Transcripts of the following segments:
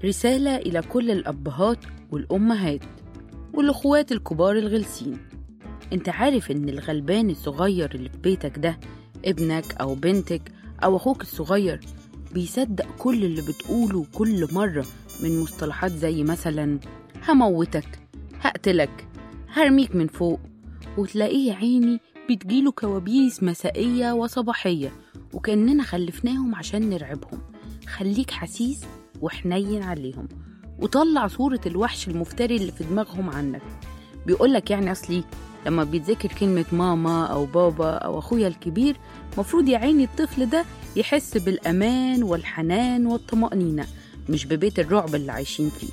رسالة إلى كل الأبهات والأمهات والأخوات الكبار الغلسين أنت عارف إن الغلبان الصغير اللي في بيتك ده ابنك أو بنتك أو أخوك الصغير بيصدق كل اللي بتقوله كل مرة من مصطلحات زي مثلا هموتك هقتلك هرميك من فوق وتلاقيه يا عيني بتجيله كوابيس مسائية وصباحية وكأننا خلفناهم عشان نرعبهم خليك حسيس وحنين عليهم وطلع صورة الوحش المفتري اللي في دماغهم عنك بيقولك يعني أصلي لما بيتذكر كلمة ماما أو بابا أو أخويا الكبير مفروض يا عيني الطفل ده يحس بالأمان والحنان والطمأنينة مش ببيت الرعب اللي عايشين فيه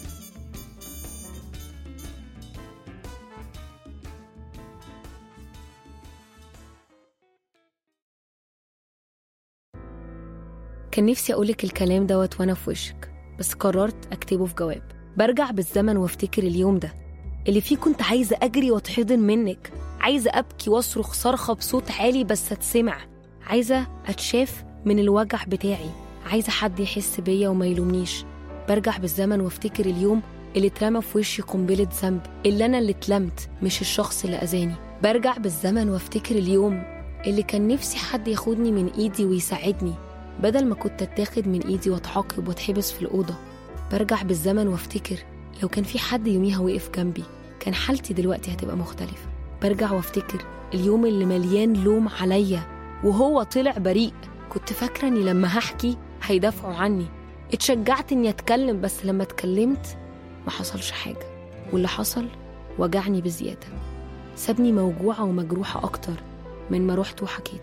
كان نفسي أقولك الكلام دوت وأنا في وشك بس قررت أكتبه في جواب برجع بالزمن وافتكر اليوم ده اللي فيه كنت عايزة أجري وأتحضن منك عايزة أبكي وأصرخ صرخة بصوت عالي بس أتسمع عايزة أتشاف من الوجع بتاعي عايزة حد يحس بيا وما يلومنيش برجع بالزمن وافتكر اليوم اللي اترمى في وشي قنبلة ذنب اللي أنا اللي اتلمت مش الشخص اللي أذاني برجع بالزمن وافتكر اليوم اللي كان نفسي حد ياخدني من إيدي ويساعدني بدل ما كنت اتاخد من ايدي واتعاقب واتحبس في الأوضة برجع بالزمن وافتكر لو كان في حد يوميها وقف جنبي كان حالتي دلوقتي هتبقى مختلفة برجع وافتكر اليوم اللي مليان لوم عليا وهو طلع بريء كنت فاكرة اني لما هحكي هيدافعوا عني اتشجعت اني اتكلم بس لما اتكلمت ما حصلش حاجة واللي حصل وجعني بزيادة سابني موجوعة ومجروحة أكتر من ما رحت وحكيت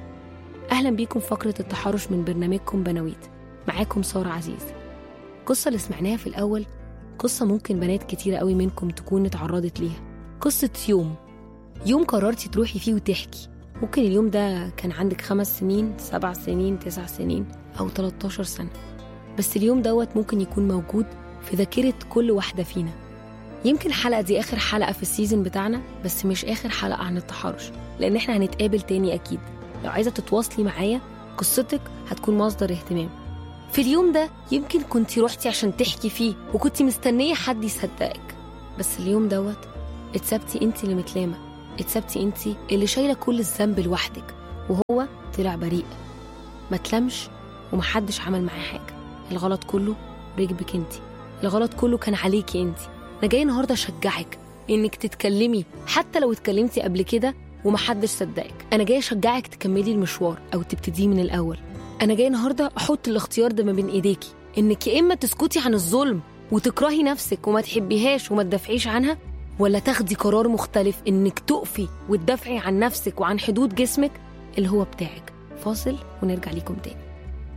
أهلا بيكم في فقرة التحرش من برنامجكم بنويت معاكم سارة عزيز القصة اللي سمعناها في الأول قصة ممكن بنات كتيرة قوي منكم تكون اتعرضت ليها قصة يوم يوم قررتي تروحي فيه وتحكي ممكن اليوم ده كان عندك خمس سنين سبع سنين تسع سنين أو 13 سنة بس اليوم دوت ممكن يكون موجود في ذاكرة كل واحدة فينا يمكن الحلقة دي آخر حلقة في السيزون بتاعنا بس مش آخر حلقة عن التحرش لأن احنا هنتقابل تاني أكيد لو عايزة تتواصلي معايا قصتك هتكون مصدر اهتمام في اليوم ده يمكن كنتي روحتي عشان تحكي فيه وكنتي مستنية حد يصدقك بس اليوم دوت اتسبتي انت اللي متلامة اتسبتي انت اللي شايلة كل الذنب لوحدك وهو طلع بريء ما تلمش ومحدش عمل معاه حاجة الغلط كله ركبك انت الغلط كله كان عليكي انت انا جاي النهارده اشجعك انك تتكلمي حتى لو اتكلمتي قبل كده ومحدش صدقك انا جاي اشجعك تكملي المشوار او تبتديه من الاول انا جاي النهارده احط الاختيار ده ما بين ايديكي انك يا اما تسكتي عن الظلم وتكرهي نفسك وما تحبيهاش وما تدافعيش عنها ولا تاخدي قرار مختلف انك تقفي وتدافعي عن نفسك وعن حدود جسمك اللي هو بتاعك فاصل ونرجع ليكم تاني